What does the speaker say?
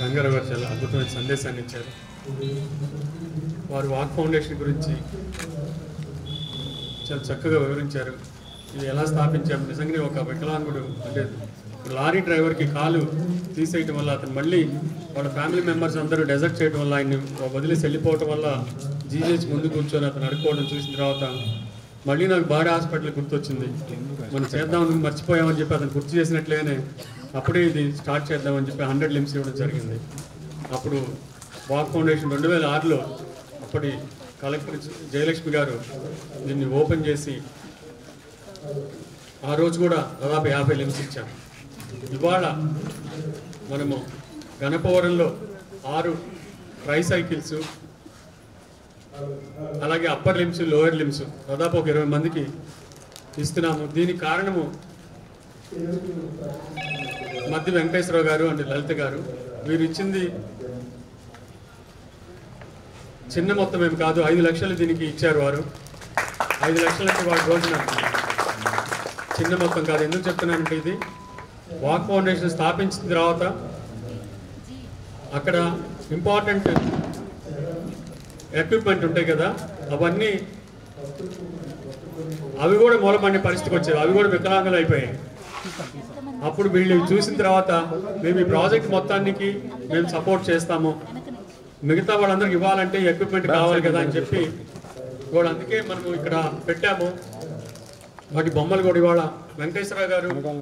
గంగారావు గారు చాలా అద్భుతమైన సందేశాన్ని ఇచ్చారు వారు వాక్ ఫౌండేషన్ గురించి చాలా చక్కగా వివరించారు ఇది ఎలా స్థాపించాము నిజంగానే ఒక వికలాంగుడు అంటే లారీ డ్రైవర్కి కాలు తీసేయటం వల్ల అతను మళ్ళీ వాళ్ళ ఫ్యామిలీ మెంబర్స్ అందరూ డెజర్ట్ చేయడం వల్ల ఆయన్ని వదిలేసి వెళ్ళిపోవటం వల్ల జీజేసి ముందు కూర్చొని అతను అడుక్కోవడం చూసిన తర్వాత మళ్ళీ నాకు బాడీ హాస్పిటల్ గుర్తొచ్చింది మనం చేద్దామని మర్చిపోయామని చెప్పి అతను గుర్తు చేసినట్లేనే అప్పుడే ఇది స్టార్ట్ చేద్దామని చెప్పి హండ్రెడ్ లిమ్స్ ఇవ్వడం జరిగింది అప్పుడు వాక్ ఫౌండేషన్ రెండు వేల ఆరులో అప్పటి కలెక్టర్ జయలక్ష్మి గారు దీన్ని ఓపెన్ చేసి ఆ రోజు కూడా దాదాపు యాభై లిమ్స్ ఇచ్చాం ఇవాళ మనము గణపవరంలో ఆరు ట్రై సైకిల్స్ అలాగే అప్పర్ లిమ్స్ లోయర్ లిమ్స్ దాదాపు ఒక ఇరవై మందికి ఇస్తున్నాము దీనికి కారణము మధ్య వెంకటేశ్వరరావు గారు అండ్ లలిత గారు వీరు ఇచ్చింది చిన్న మొత్తం ఏం కాదు ఐదు లక్షలు దీనికి ఇచ్చారు వారు ఐదు లక్షలకి వారి రోజున చిన్న మొత్తం కాదు ఎందుకు చెప్తున్నానంటే ఇది వాక్ ఫౌండేషన్ స్థాపించిన తర్వాత అక్కడ ఇంపార్టెంట్ ఎక్విప్మెంట్ ఉంటాయి కదా అవన్నీ అవి కూడా మూలపడిన పరిస్థితికి వచ్చేవి అవి కూడా వికలాంగులు అయిపోయాయి అప్పుడు వీళ్ళు చూసిన తర్వాత మేము ఈ ప్రాజెక్ట్ మొత్తానికి మేము సపోర్ట్ చేస్తాము మిగతా వాళ్ళందరికి ఇవ్వాలంటే ఎక్విప్మెంట్ కావాలి కదా అని చెప్పి ఇవాళ అందుకే మనం ఇక్కడ పెట్టాము వాటి బొమ్మలు కూడా ఇవాళ వెంకటేశ్వర గారు